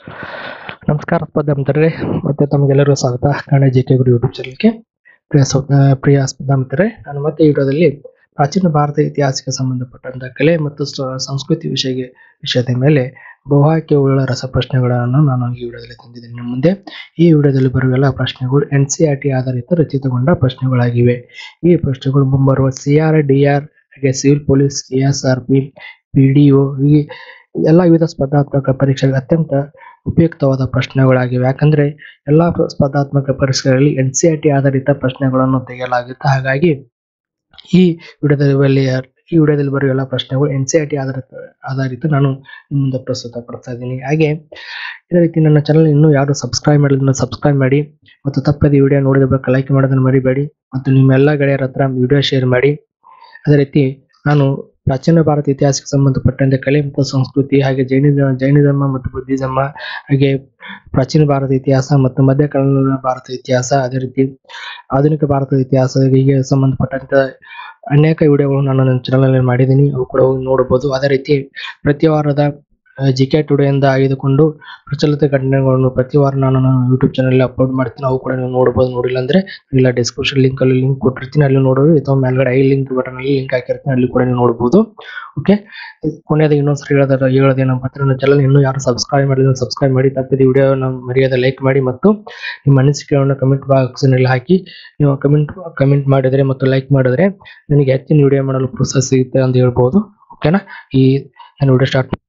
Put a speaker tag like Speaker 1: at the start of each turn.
Speaker 1: ನಮಸ್ಕಾರ ಸ್ಪರ್ಧಾ ಮಿತ್ರರೇ ಮತ್ತೆ ತಮಗೆಲ್ಲರಿಗೂ ಸ್ವಾಗತ Kannada G K Guru YouTube ಚಾನಲ್ಗೆ ಪ್ರಿಯ ಸ್ವ- ಆ, ಪ್ರಿಯ ಸ್ಪರ್ಧಾ ಮಿತ್ರರೇ ನಾನು ಮತ್ತೆ ಈ ವಿಡಿಯೋದಲ್ಲಿ ಪ್ರಾಚೀನ ಭಾರತ ಇತಿಹಾಸಕ್ಕೆ ಸಂಬಂಧಪಟ್ಟಂತ ಕಲೆ ಮತ್ತು ಸ- ಸಂಸ್ಕೃತಿ ವಿಷಯ ವಿಷಯದ ಮೇಲೆ ಬಹುಆಯ್ಕೆ ಉಳ್ಳ ರಸಪ್ರಶ್ನೆಗಳನ್ನು ನಾನು ಈ ವಿಡಿಯೋದಲ್ಲಿ ತಂದಿದ್ದೇನೆ ನಿಮ್ಮ ಮುಂದೆ ಈ ವಿಡಿಯೋದಲ್ಲಿ ಬರುವ ಎಲ್ಲ ಪ್ರಶ್ನೆಗಳು ಎನ್ ಸಿ ಆರ್ ಟಿ ಆಧಾರಿತ ರಚಿತಗೊಂಡ ಪ್ರಶ್ನೆಗಳಾಗಿವೆ ಈ ಪ್ರಶ್ನೆಗಳು ಮುಂಬರುವ ಸಿ ಆರ್ ಡಿ ಆರ್ ಹಾಗೆ civil police K S R P P D O ಈ ಎಲ್ಲ ವಿವಿಧ ಸ್ಪರ್ಧಾತ್ಮಕ ಪರೀಕ್ಷೆಗೆ ಅತ್ಯಂತ ಉಪಯುಕ್ತವಾದ ಪ್ರಶ್ನೆಗಳಾಗಿವೆ ಯಾಕಂದ್ರೆ ಎಲ್ಲಾ ಪ್ರ- ಸ್ಪರ್ಧಾತ್ಮಕ ಪರೀಕ್ಷೆಗಳಲ್ಲಿ ಎನ್ ಸಿ ಆರ್ ಟಿ ಆಧಾರಿತ ಪ್ರಶ್ನೆಗಳನ್ನು ತೆಗೆಯಲಾಗುತ್ತೆ ಹಾಗಾಗಿ ಈ ವಿಡಿಯೋದಲ್ಲಿ ಈ ವಿಡಿಯೋದಲ್ಲಿ ಬರುವ ಎಲ್ಲ ಪ್ರಶ್ನೆಗಳು ಎನ್ ಸಿ ಆರ್ ಟಿ ಆಧಾರಿತ ಆಧಾರಿತ ನಾನು ನಿಮ್ಮ ಮುಂದೆ ಪ್ರಸ್ತುತ ಪಡ್ತಾ ಇದ್ದೀನಿ ಹಾಗೆ ಇದೇ ರೀತಿ ನನ್ನ ಚಾನಲ್ ಇನ್ನೂ ಯಾರು ಸಬ್ಸ್ಕ್ರೈಬ್ ಮಾಡಿಲ್ಲ ಸಬ್ಸ್ಕ್ರೈಬ್ ಮಾಡಿ ಮತ್ತು ತಪ್ಪದೆ ವಿಡಿಯೋ ನೋಡಿದ ಬಳಿಕ ಲೈಕ್ ಮಾಡೋದನ್ನು ಮರಿಬೇಡಿ ಮತ್ತು ನಿಮ್ಮ ಎಲ್ಲ ಗೆಳೆಯರ ಹತ್ರ ವಿಡಿಯೋ ಶೇರ್ ಮಾಡಿ ಅದೇ ರೀತಿ ನಾನು ಪ್ರಾಚೀನ ಭಾರತ ಇತಿಹಾಸಕ್ಕೆ ಸಂಬಂಧಪಟ್ಟಂತೆ ಕಲೆ ಮತ್ತು ಸಂಸ್ಕೃತಿ ಹಾಗೆ ಜೈನಿಸಮ ಜೈನಿಸಮ ಮತ್ತು ಬುದ್ಧಿಸಮ ಹಾಗೆ ಪ್ರಾಚೀನ ಭಾರತ ಇತಿಹಾಸ ಮತ್ತು ಮಧ್ಯಕಾಲೀನ ಭಾರತ ಇತಿಹಾಸ ಅದೇ ರೀತಿ ಆಧುನಿಕ ಭಾರತದ ಇತಿಹಾಸ ಹೀಗೆ ಸಂಬಂಧಪಟ್ಟಂತ ಅನೇಕ ವಿಡಿಯೋಗಳು ನಾನು ನನ್ನ ಚಾನಲ್ ಅಲ್ಲಿ ಮಾಡಿದ್ದೀನಿ ಅವು ಕೂಡ ಹೋಗಿ ನೋಡಬಹುದು ಅದೇ ರೀತಿ ಪ್ರತಿ ವಾರದ ಜಿ ಕೆ ಟುಡೇ ಇಂದ ಆಯ್ದುಕೊಂಡು ಪ್ರಚಲಿತ ಘಟನೆಗಳನ್ನು ಪ್ರತಿ ವಾರ ನಾನು ನನ್ನ ಯೂಟ್ಯೂಬ್ ಚಾನಲ್ ಅಪ್ಲೋಡ್ ಮಾಡ್ತೀನಿ ಅವು ಕೂಡ ನೀವು ನೋಡಬಹುದು ನೋಡಿಲ್ಲ ಅಂದ್ರೆ ಇಲ್ಲ ಡಿಸ್ಕ್ರಿಪ್ಷನ್ ಲಿಂಕ್ ಅಲ್ಲಿ ಲಿಂಕ್ ಕೊಟ್ಟಿರ್ತೀನಿ ಅಲ್ಲಿ ನೋಡೋದು ಅಥವಾ ಮೇಲ್ಗಡೆ ಐ ಲಿಂಕ್ ಬಟನ್ ಅಲ್ಲಿ ಲಿಂಕ್ ಹಾಕಿರ್ತೀನಿ ಅಲ್ಲಿ ಕೂಡ ನೀವು ನೋಡಬಹುದು ಓಕೆ ಕೊನೆಯದ ಇನ್ನೊಂದ್ಸರಿ ಹೇಳೋದ್ರ ಹೇಳೋದೇನಪ್ಪ ಅಂದ್ರೆ ನನ್ನ ಚಾನಲ್ ಇನ್ನೂ ಯಾರು ಸಬ್ಸ್ಕ್ರೈಬ್ ಮಾಡಿದ್ರೆ ಸಬ್ಸ್ಕ್ರೈಬ್ ಮಾಡಿ ತಪ್ಪದೆ ವಿಡಿಯೋ ಮರ್ಯಾದೆ ಲೈಕ್ ಮಾಡಿ ಮತ್ತು ನಿಮ್ಮ ಅನಿಸಿಕೆಗಳನ್ನು ಕಮೆಂಟ್ ಬಾಕ್ಸ್ ನಲ್ಲಿ ಹಾಕಿ ನೀವು ಕಮೆಂಟ್ ಕಮೆಂಟ್ ಮಾಡಿದ್ರೆ ಮತ್ತು ಲೈಕ್ ಮಾಡಿದ್ರೆ ನನಗೆ ಹೆಚ್ಚಿನ ವಿಡಿಯೋ ಮಾಡಲು ಪ್ರೋತ್ಸಾಹ ಸಿಗುತ್ತೆ ಅಂತ ಹೇಳ್ಬೋದು ಓಕೆನಾ ಈ ನಾನು ವಿಡಿಯೋ ಸ್ಟಾರ್ಟ್